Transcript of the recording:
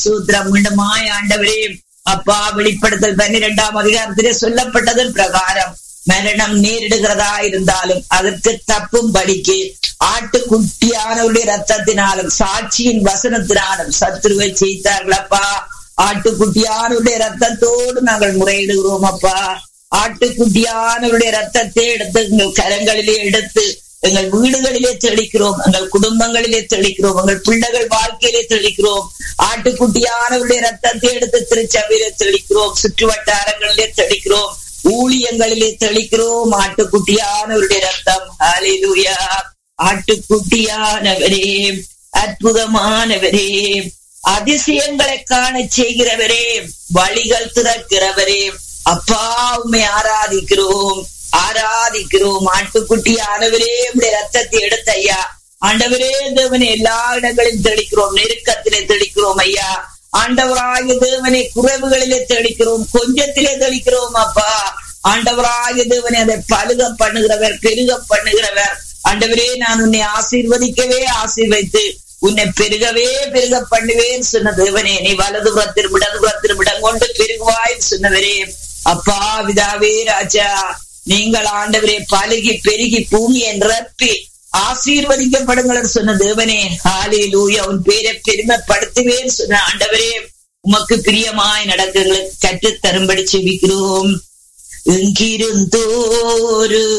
சூத்திரம் மீண்டுமாய் ஆண்டவரே அப்பா வெளிப்படுத்தல் பன்னிரெண்டாம் அதிகாரத்திலே சொல்லப்பட்டதன் பிரகாரம் மரணம் நேரிடுகிறதா இருந்தாலும் அதற்கு தப்பும் படிக்கு ஆட்டுக்குட்டியானவருடைய ரத்தத்தினாலும் சாட்சியின் வசனத்தினாலும் சத்துருவை செய்தார்கள் அப்பா ஆட்டுக்குட்டியானவருடைய ரத்தத்தோடு நாங்கள் முறையிடுகிறோம் அப்பா ஆட்டுக்குட்டியானவருடைய ரத்தத்தை எடுத்து எங்கள் கரங்களிலே எடுத்து எங்கள் வீடுகளிலே தெளிக்கிறோம் எங்கள் குடும்பங்களிலே தெளிக்கிறோம் எங்கள் பிள்ளைகள் வாழ்க்கையிலே தெளிக்கிறோம் ஆட்டுக்குட்டியானவருடைய ரத்தத்தை எடுத்து திருச்சபையிலே தெளிக்கிறோம் சுற்று வட்டாரங்களிலே தெளிக்கிறோம் ஊழியங்களிலே தெளிக்கிறோம் ஆட்டுக்குட்டியானவருடைய ரத்தம் ஹalleluya ஆட்டுக்குட்டியானவரே அற்புதமானவரே அதிசயங்களை காண செய்கிறவரே வழிகள் திறக்கிறவரே அப்பா உண்மை ஆராதிக்கிறோம் ஆராதிக்கிறோம் ஆட்டுக்குட்டி ஆனவரே உடைய ரத்தத்தை எடுத்த ஐயா ஆண்டவரே தேவனை எல்லா இடங்களிலும் தெளிக்கிறோம் நெருக்கத்திலே தெளிக்கிறோம் ஐயா ஆண்டவராய தேவனை குறைவுகளிலே தெளிக்கிறோம் கொஞ்சத்திலே தெளிக்கிறோம் அப்பா ஆண்டவராய தேவனை அதை பழுக பண்ணுகிறவர் பெருக பண்ணுகிறவர் ஆண்டவரே நான் உன்னை ஆசீர்வதிக்கவே ஆசீர்வைத்து உன்னை பெருகவே பெருக பண்ணுவேன் சொன்ன தேவனே நீ வலது புறத்திலும் இடது புறத்திலும் இடம் கொண்டு பெருகுவாய் சொன்னவரே அப்பா விதாவே ராஜா நீங்கள் ஆண்டவரே பழுகி பெருகி பூமியை நிரப்பி ஆசீர்வதிக்கப்படுங்கள் சொன்ன தேவனே ஹாலே லூயா உன் பேரை பெருமைப்படுத்துவேன் சொன்ன ஆண்டவரே உமக்கு பிரியமாய் நடக்கங்களுக்கு கற்றுத் தரும்படி செவிக்கிறோம் எங்கிருந்தோரு